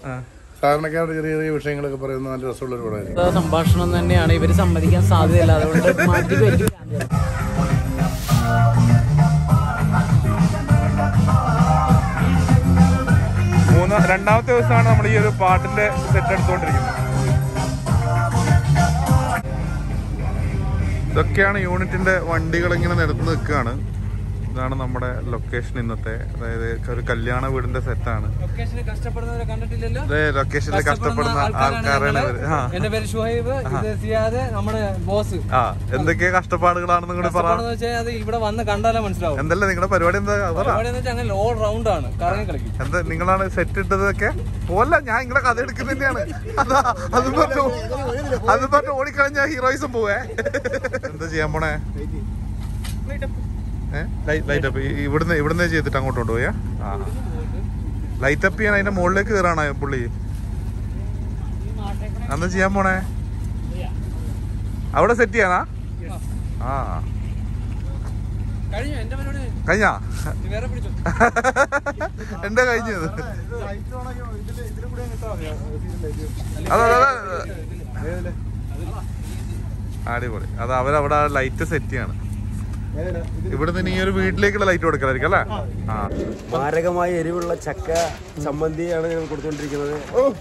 സാധാരണക്കാരുടെ ചെറിയ ചെറിയ വിഷയങ്ങളൊക്കെ പറയുന്ന നല്ല രസമുള്ള ഒരു പടമായിരിക്കും ഇത് സംഭാഷണം തന്നെയാണ് ഇവര് സമ്മതിക്കാൻ സാധ്യതയില്ല അതുകൊണ്ട് മാറ്റി വെക്കും മൂന്ന് രണ്ടാമത്തെ ദിവസമാണ് നമ്മൾ ഈ ഒരു പാട്ടിന്റെ സെറ്റ് എടുത്തുകൊണ്ടിരിക്കുന്നത് ഇതൊക്കെയാണ് യൂണിറ്റിന്റെ വണ്ടികൾ ഇങ്ങനെ നിരന്ന് നിൽക്കുകയാണ് ഇതാണ് നമ്മുടെ ലൊക്കേഷൻ ഇന്നത്തെ അതായത് ഒരു കല്യാണ വീടിന്റെ സെറ്റാണ് കഷ്ടപ്പെടുന്നവരെ കണ്ടിട്ടില്ലല്ലോ അതെ ലൊക്കേഷനിൽ കഷ്ടപ്പെടുന്ന ആൾക്കാരാണ് ഇവര് ആ എന്റെ പേര് ഷുഹൈബ് ഇത് സിയാദ് നമ്മുടെ ബോസ് ആ എന്തൊക്കെ കഷ്ടപ്പാടുകളാണെന്ന് കൂടി പറ കഷ്ടപ്പാടെന്ന് വെച്ചാൽ അത് ഇവിടെ വന്ന് കണ്ടാലേ മനസ്സിലാവും എന്തല്ല നിങ്ങളുടെ പരിപാടി എന്താ പറ പരിപാടി എന്ന് വെച്ചാൽ അങ്ങനെ ഓൾ റൗണ്ട് ആണ് കറങ്ങി കളിക്കും എന്താ നിങ്ങളാണ് സെറ്റ് ഇട്ടതൊക്കെ പോല ഞാൻ നിങ്ങളെ കഥ എടുക്കുന്നതന്നെയാണ് അതാ അത് പറഞ്ഞു അത് പറഞ്ഞു ഓടിക്കളഞ്ഞ ഹീറോയിസം പോവേ എന്താ ചെയ്യാൻ പോണേ ലൈറ്റ് അപ്പ് ഇവിടുന്ന് ഇവിടുന്ന് ചെയ്തിട്ട് അങ്ങോട്ട് കൊണ്ടുപോയാ ആ ലൈറ്റ് അപ്പ് ചെയ്യാൻ അതിന്റെ മുകളിലേക്ക് കയറാണോ പുള്ളി എന്താ ചെയ്യാൻ പോണേ അവിടെ സെറ്റ് ചെയ്യാനാ ആ കഴിഞ്ഞു എന്റെ പരിപാടി കഴിഞ്ഞാ നീ വേറെ പിടിച്ചോ എന്താ കഴിഞ്ഞത് അതെ അതെ, അതെ അടിപൊളി അത് അവരവിടെ ലൈറ്റ് സെറ്റ് ചെയ്യാണ് ഇവിടുന്ന് ഇനി ഈ ഒരു വീട്ടിലേക്കുള്ള ലൈറ്റ് കൊടുക്കലായിരിക്കും അല്ലേ ആ മാരകമായ എരിവുള്ള ചക്ക ചമ്മന്തിയാണ് ഞങ്ങൾ കൊടുത്തുകൊണ്ടിരിക്കുന്നത്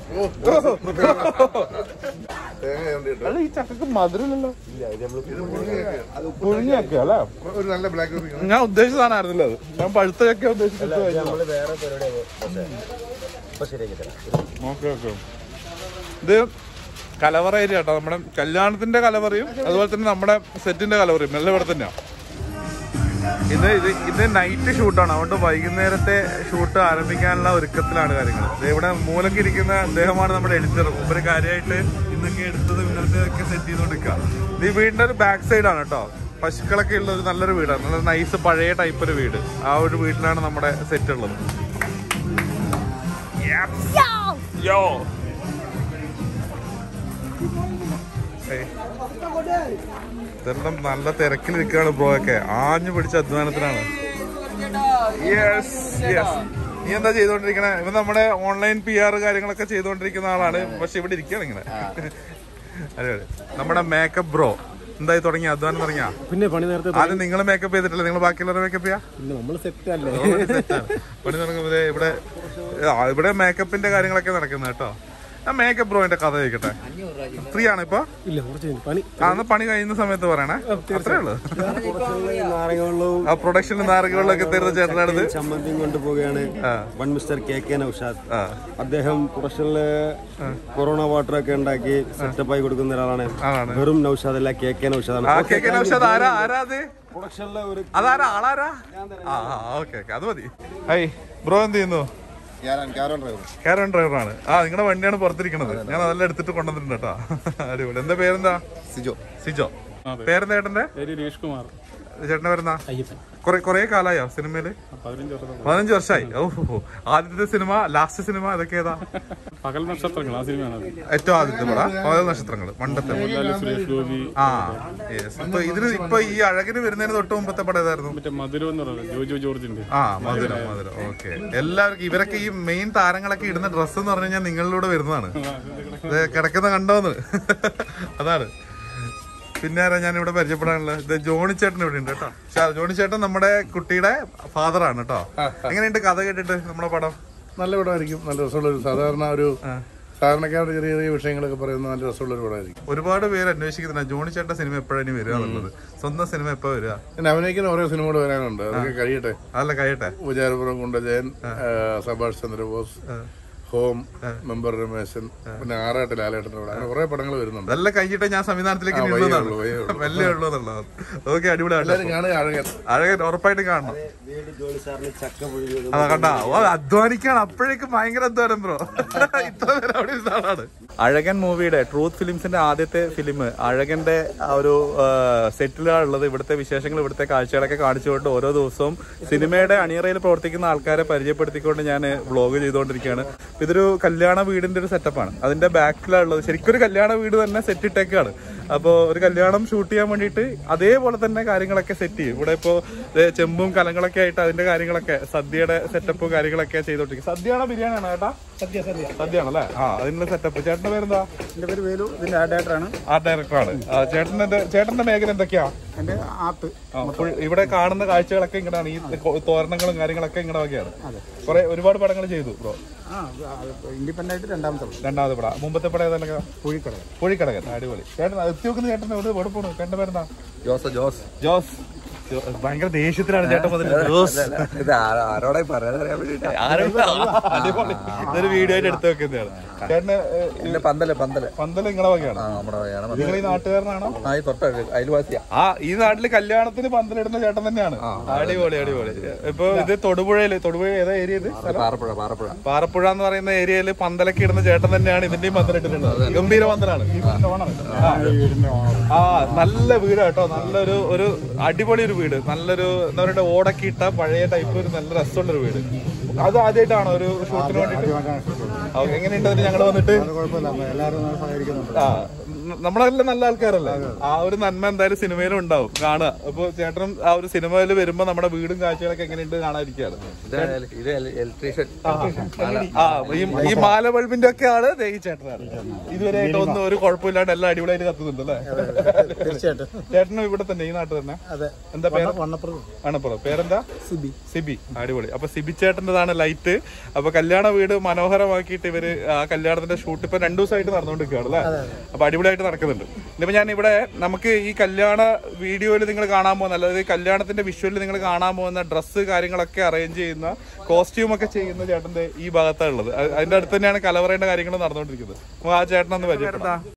അല്ല ഈ ചക്കക്ക് മധുരമില്ലല്ലോ പുഴുങ്ങിയൊക്കെ അല്ലേ ഒരു നല്ല ബ്ലാക്ക് കോഫി ഞാൻ ഉദ്ദേശിച്ച സാധനമായിരുന്നില്ല അത് ഞാൻ പഴുത്ത ചക്ക ഉദ്ദേശിച്ചിട്ട് നമ്മള് വേറെ പരിപാടിയാണ് പക്ഷേ ഇപ്പൊ ശരിയാക്കി തരാം ഓക്കെ ഓക്കെ ഇത് കലവറ ഏരിയ കേട്ടോ നമ്മുടെ കല്യാണത്തിന്റെ കലവറയും അതുപോലെ തന്നെ നമ്മുടെ സെറ്റിന്റെ കലവറയും എല്ലാം ഇവിടെ തന്നെയാണ് ഇത് ഇത് ഇത് നൈറ്റ് ഷൂട്ടാണ് അതുകൊണ്ട് വൈകുന്നേരത്തെ ഷൂട്ട് ആരംഭിക്കാനുള്ള ഒരുക്കത്തിലാണ് കാര്യങ്ങൾ ദേ ഇവിടെ മൂലക്ക് ഇരിക്കുന്ന അദ്ദേഹമാണ് നമ്മുടെ എഡിറ്റർ ഒരു കാര്യമായിട്ട് ഇന്നൊക്കെ എടുത്തത് ഇന്നത്തെ ഒക്കെ സെറ്റ് ചെയ്തുകൊണ്ടിരിക്കുക ഇത് ഈ വീടിന്റെ ഒരു ബാക്ക് സൈഡാണ് കേട്ടോ പശുക്കളൊക്കെ ഉള്ള ഒരു നല്ലൊരു വീടാണ് നല്ല നൈസ് പഴയ ടൈപ്പ് ഒരു വീട് ആ ഒരു വീട്ടിലാണ് നമ്മുടെ സെറ്റ് ഉള്ളത് യോ ഏയ്. ഇതെല്ലാം നല്ല തിരക്കിലിരിക്കുകയാണ് ബ്രോ ഒക്കെ ആഞ്ഞു പിടിച്ച അധ്വാനത്തിനാണ് യെസ് യെസ് നീ എന്താ ചെയ്തോണ്ടിരിക്കണേ ഇവൻ നമ്മുടെ ഓൺലൈൻ പി ആർ കാര്യങ്ങളൊക്കെ ചെയ്തോണ്ടിരിക്കുന്ന ആളാണ് പക്ഷെ ഇവിടെ ഇരിക്കുകയാണ് ഇങ്ങനെ അതെ അതെ നമ്മുടെ മേക്കപ്പ് ബ്രോ എന്തായി തുടങ്ങി അധ്വാനം തുടങ്ങിയ പിന്നെ പണി നേരത്തെ ആദ്യം നിങ്ങൾ മേക്കപ്പ് ചെയ്തിട്ടില്ല നിങ്ങൾ ബാക്കിയുള്ളവരെ മേക്കപ്പ് ചെയ്യാ പിന്നെ നമ്മൾ സെറ്റ് അല്ലേ പണി തുടങ്ങുമ്പോൾ ഇവിടെ ആ, ഇവിടെ മേക്കപ്പിന്റെ കാര്യങ്ങളൊക്കെ നടക്കുന്നത് കേട്ടോ ഞാൻ മേക്കപ്പ് ബ്രോന്റെ കഥ ചോദിക്കട്ടെ ഫ്രീ ആണ് ഇപ്പൊ ഇല്ല കുറച്ച് കഴിഞ്ഞ് പണി ആ എന്നാ പണി കഴിയുന്ന സമയത്ത് പറയണേ അത്രേ ഉള്ളൂ നാരങ്ങവെള്ളവും ആ പ്രൊഡക്ഷനിൽ നാരകങ്ങളിലൊക്കെ തരുന്ന ചേട്ടനടുത്ത് ചമ്മന്തിയും കൊണ്ടുപോവുകയാണ് one mister K K Naushad ആ അദ്ദേഹം പ്രൊഡക്ഷനില് കൊറോണ വാട്ടർ ഒക്കെ ഉണ്ടാക്കി സെറ്റപ്പായി കൊടുക്കുന്ന ഒരാളാണ് ആളാണ് വെറും നൌഷാദ് അല്ല കെ കെ നൌഷാദാണ് ആ കേക്ക് നൗഷാദ് ആരാ ആരാ അത് പ്രൊഡക്ഷനിലെ ഒരു അതാരാ ആളാരാ ആ ഓക്കെ ഓക്കെ അത് മതി ഹൈ ബ്രോ എന്ത് ചെയ്യുന്നു കാരൻ ഡ്രൈവറാണ് ആ നിങ്ങളുടെ വണ്ടിയാണ് പുറത്തിരിക്കണത് ഞാൻ അതെല്ലാം എടുത്തിട്ട് കൊണ്ടുവന്നിട്ടുണ്ട് കേട്ടോ അടിപൊളി എന്താ പേരെന്താ സിജോ സിജോ പേരെന്താ ചേട്ടന്റെ രേഷ് കുമാർ ചേട്ടന്റെ പേരെന്താ അയ്യപ്പൻ കൊറേ കൊറേ കാലായോ സിനിമയില് പതിനഞ്ച് വർഷം പതിനഞ്ച് വർഷമായി ഓഹോ ആദ്യത്തെ സിനിമ ലാസ്റ്റ് സിനിമ അതൊക്കെ ഏതാ പകൽ നക്ഷത്രങ്ങൾ ആ സിനിമയാണ് അത് ഏറ്റവും ആദ്യത്തെ പട പകൽ നക്ഷത്രങ്ങൾ പണ്ടത്തെ മോഹൻലാല് സുരേഷ് ഗോപി ആ യെസ് ഇപ്പൊ ഇതിന് ഇപ്പൊ ഈ അഴകിന് വരുന്നതിന് തൊട്ട് മുമ്പത്തെ പടം ഏതായിരുന്നു മറ്റേ മധുരം എന്ന് പറയുന്നത് ജോജോ ജോർജിന്റെ ആ മധുരം മധുരം ഓക്കെ എല്ലാവർക്കും ഇവരൊക്കെ ഈ മെയിൻ താരങ്ങളൊക്കെ ഇടുന്ന ഡ്രസ്സ് എന്ന് പറഞ്ഞു കഴിഞ്ഞാൽ നിങ്ങളിലൂടെ വരുന്നതാണ് ഇത് കിടക്കുന്ന കണ്ടോന്ന് അതാണ് പിന്നെ ആരാ ഞാൻ ഇവിടെ പരിചയപ്പെടാനുള്ളത് ഇത് ജോണി ചേട്ടൻ ഇവിടെ ഉണ്ട് കേട്ടോ ഷാ- ജോണി ചേട്ടൻ നമ്മുടെ കുട്ടിയുടെ ഫാദറാണ് കേട്ടോ എങ്ങനെയുണ്ട് കഥ കേട്ടിട്ട് നമ്മുടെ പടം നല്ല പടമായിരിക്കും നല്ല രസമുള്ള ഒരു സാധാരണ ഒരു സാധാരണക്കാരുടെ ചെറിയ ചെറിയ വിഷയങ്ങളൊക്കെ പറയുന്ന നല്ല രസമുള്ള ഒരു പടമായിരിക്കും ഒരുപാട് പേര് അന്വേഷിക്കുന്നുണ്ട് ജോണി ചേട്ടൻ സിനിമ എപ്പോഴാണ് വരിക എന്നുള്ളത് സ്വന്തം സിനിമ എപ്പോ വരിക പിന്നെ അഭിനയിക്കുന്ന ഓരോ സിനിമകൾ വരാനുണ്ട് അതൊക്കെ കഴിയട്ടെ അതല്ല കഴിയട്ടെ ഉപചാരപുരം കുണ്ടജയൻ സഭാഷ് ചന്ദ്രബോസ് ഹോം മെമ്പർ രമേശൻ പിന്നെ ആറാട്ട് ലാലേട്ടൻ്റെ കൂടെ അങ്ങനെ കുറെ പടങ്ങൾ വരുന്നുണ്ട് അതെല്ലാം കഴിഞ്ഞിട്ട് ഞാൻ സംവിധാനത്തിലേക്ക് ആ, ഇനി വയ്യേ ഉള്ളതാണ്. ഉള്ളൂ, വയ്യേ ഉള്ളൂ. വല്ലേ ഉള്ളൂ എന്നുള്ളതാണ് ഓക്കെ അടിപൊളിയായിട്ട് എല്ലാവരും കാണുക അഴകൻ അഴകൻ ഉറപ്പായിട്ടും കാണണം വീട് ജോലി സാറിന് ചക്ക പുഴുകിയത് അതാ കണ്ട ഓ അധ്വാനിക്കാണ് അപ്പോഴേക്കും ഭയങ്കര അധ്വാനം ബ്രോ ഇത്ര നേരം അവിടെ ഇരുന്ന ആളാണ് അഴകൻ മൂവിയുടെ ട്രൂത്ത് ഫിലിംസിന്റെ ആദ്യത്തെ ഫിലിം അഴകന്റെ ആ ഒരു സെറ്റിലുള്ളത് ഇവിടുത്തെ വിശേഷങ്ങൾ ഇവിടുത്തെ കാഴ്ചകളൊക്കെ കാണിച്ചുകൊണ്ട് ഓരോ ദിവസവും സിനിമയുടെ അണിയറയിൽ പ്രവർത്തിക്കുന്ന ആൾക്കാരെ പരിചയപ്പെടുത്തിക്കൊണ്ട് ഞാൻ വ്ളോഗ് ചെയ്തുകൊണ്ടിരിക്കുകയാണ് ഇതൊരു കല്യാണ വീടിന്റെ ഒരു സെറ്റപ്പാണ് അതിന്റെ ബാക്കിലുള്ളത് ശരിക്കും ഒരു കല്യാണ വീട് തന്നെ സെറ്റ് ഇട്ടേക്കാണ് അപ്പോൾ ഒരു കല്യാണം ഷൂട്ട് ചെയ്യാൻ വേണ്ടിയിട്ട് അതേപോലെ തന്നെ കാര്യങ്ങളൊക്കെ സെറ്റ് ചെയ്യും ഇവിടെ ഇപ്പോൾ ചെമ്പും കലങ്ങളൊക്കെ ആയിട്ട് അതിന്റെ കാര്യങ്ങളൊക്കെ സദ്യയുടെ സെറ്റപ്പും കാര്യങ്ങളൊക്കെ ചെയ്തോണ്ടിരിക്കും സദ്യയാണോ ബിരിയാണിയാണോ ചേട്ടാ സദ്യ സദ്യ സദ്യയാണല്ലേ ആ അതിനുള്ള സെറ്റപ്പ് ചേട്ടന്റെ പേരെന്താ എൻ്റെ പേര് വേലു ഇതിൻ്റെ ആർട്ട് ഡയറക്ടറാണ് ആർട്ട് ഡയറക്ടറാണ് ചേട്ടന്റെ ചേട്ടന്റെ മേഖല എന്തൊക്കെയാ എൻ്റെ ആർട്ട് ആ, full ഇവിടെ കാണുന്ന കാഴ്ചകളൊക്കെ ഇങ്ങനെയാണ് ഈ കൊ- തോരണങ്ങളും കാര്യങ്ങളൊക്കെ ഇങ്ങനെ വകയാണ് കുറെ ഒരുപാട് പടങ്ങൾ ചെയ്തു ബ്രോ ആ ഇൻഡിപെൻഡൻ്റ് ആയിട്ട് രണ്ടാമത്തെ പടം. രണ്ടാമത്തെ പടം മുമ്പത്തെ പടം ഏതൊക്കെ കോഴിക്കട കോഴിക്കടകൻ അടിപൊളി ചേട്ടൻ എത്തി നോക്കുന്ന ചേട്ടൻ എവിടെ എവിടെ പോണു ചേട്ടന്റെ പേരെന്താ ജോസ് ജോസ് ജോസ് ജോ- ഭയങ്കര ദേഷ്യത്തിലാണ് ചേട്ടൻ വന്നിട്ട് ജോസ് ഇത് ആരോടെ പറയാനറിയാൻ വേണ്ടിട്ടാ ആരോടാ? അടിപൊളി ഇതൊരു വീഡിയോ ആയിട്ട് എടുത്തു വെക്കുന്നതാണ് ചേട്ടന് ഏഹ്, എന്റെ പന്തല് പന്തല് പന്തല് നിങ്ങളെ വകയാണ് ആ നമ്മുടെ വകയാണ് നിങ്ങൾ ഈ നാട്ടുകാരനാണോ ആ ഈ തൊട്ട അയൽവാസിയാ ആ ഈ നാട്ടില് കല്യാണത്തിന് പന്തലിടുന്ന ചേട്ടൻ തന്നെയാണ് അടിപൊളി അടിപൊളി ഇപ്പൊ ഇത് തൊടുപുഴയില് തൊടുപുഴ ഏതാ ഏരിയ ഇത് പാറപ്പുഴ പാറപ്പുഴ പാറപ്പുഴ എന്ന് പറയുന്ന ഏരിയയിൽ പന്തലൊക്കെ ഇടുന്ന ചേട്ടൻ തന്നെയാണ് ഇതിന്റെയും പന്തലിട്ടിട്ടുള്ളത് ഗംഭീര പന്തലാണ് ആ നല്ല വീട് കേട്ടോ നല്ലൊരു ഒരു അടിപൊളി ഒരു വീട് നല്ലൊരു എന്താ പറയുക ഓടൊക്കെ ഇട്ട പഴയ ടൈപ്പ് ഒരു നല്ല രസമുള്ള ഒരു വീട് അത് ആദ്യമായിട്ടാണോ ഒരു ഷൂട്ടിന് വേണ്ടിട്ട് ആ, എങ്ങനെയുണ്ട് അതിന് ഞങ്ങൾ വന്നിട്ട് അത് കുഴപ്പമില്ല എല്ലാവരും നന്നായി സഹകരിക്കുന്നുണ്ട് ആ ന- നമ്മളെല്ലാം നല്ല ആൾക്കാരല്ലേ ആ ഒരു നന്മ എന്തായാലും സിനിമയിലും ഉണ്ടാവും കാണുക അപ്പൊ ചേട്ടനും ആ ഒരു സിനിമയിൽ വരുമ്പോ നമ്മുടെ വീടും കാഴ്ചകളൊക്കെ എങ്ങനെയുണ്ട് കാണാതിരിക്കാറ് ഇത് ഇത് ഇലക്ട്രീഷ്യൻ ആ ഈ ഈ മാല ബൾബിന്റെ ഒക്കെ ആള് ദേ ഈ ചേട്ടനാണ് ഇതുവരെയായിട്ട് ഒന്നും ഒരു കുഴപ്പമില്ലാണ്ട് എല്ലാം അടിപൊളിയായിട്ട് കത്തുന്നുണ്ട് അല്ലേ തീർച്ചയായിട്ടും ചേട്ടനും ഇവിടെ തന്നെ ഈ നാട്ടിൽ തന്നെ അതെ എന്താ പേര് വണ്ണപ്പുറം ആണപ്പുറം പേരെന്താ സിബി സിബി അടിപൊളി അപ്പൊ സിബി ചേട്ടൻ്റെതാണ് ലൈറ്റ് അപ്പൊ കല്യാണ വീട് മനോഹരമാക്കിയിട്ട് ഇവര് ആ കല്യാണത്തിന്റെ ഷൂട്ട് ഇപ്പൊ രണ്ടു ദിവസമായിട്ട് നടന്നുകൊണ്ടിരിക്കുകയാണ് അല്ലേ അപ്പൊ അടിപൊളിയായിട്ട് നടക്കുന്നുണ്ട് ഇനിയിപ്പോ ഞാൻ ഇവിടെ നമുക്ക് ഈ കല്യാണ വീഡിയോയിൽ നിങ്ങൾ കാണാൻ പോകുന്ന അതായത് കല്യാണത്തിന്റെ വിഷ്വലിൽ നിങ്ങൾ കാണാൻ പോകുന്ന ഡ്രസ്സ് കാര്യങ്ങളൊക്കെ അറേഞ്ച് ചെയ്യുന്ന കോസ്റ്റ്യൂം ഒക്കെ ചെയ്യുന്ന ചേട്ടന്റെ ഈ ഭാഗത്താണ് ഉള്ളത് അ- അതിന്റെ അടുത്ത് തന്നെയാണ് കലവറേണ്ട കാര്യങ്ങൾ നടന്നുകൊണ്ടിരിക്കുന്നത് അപ്പൊ ആ ചേട്ടനൊന്ന് പരിചയപ്പെടാം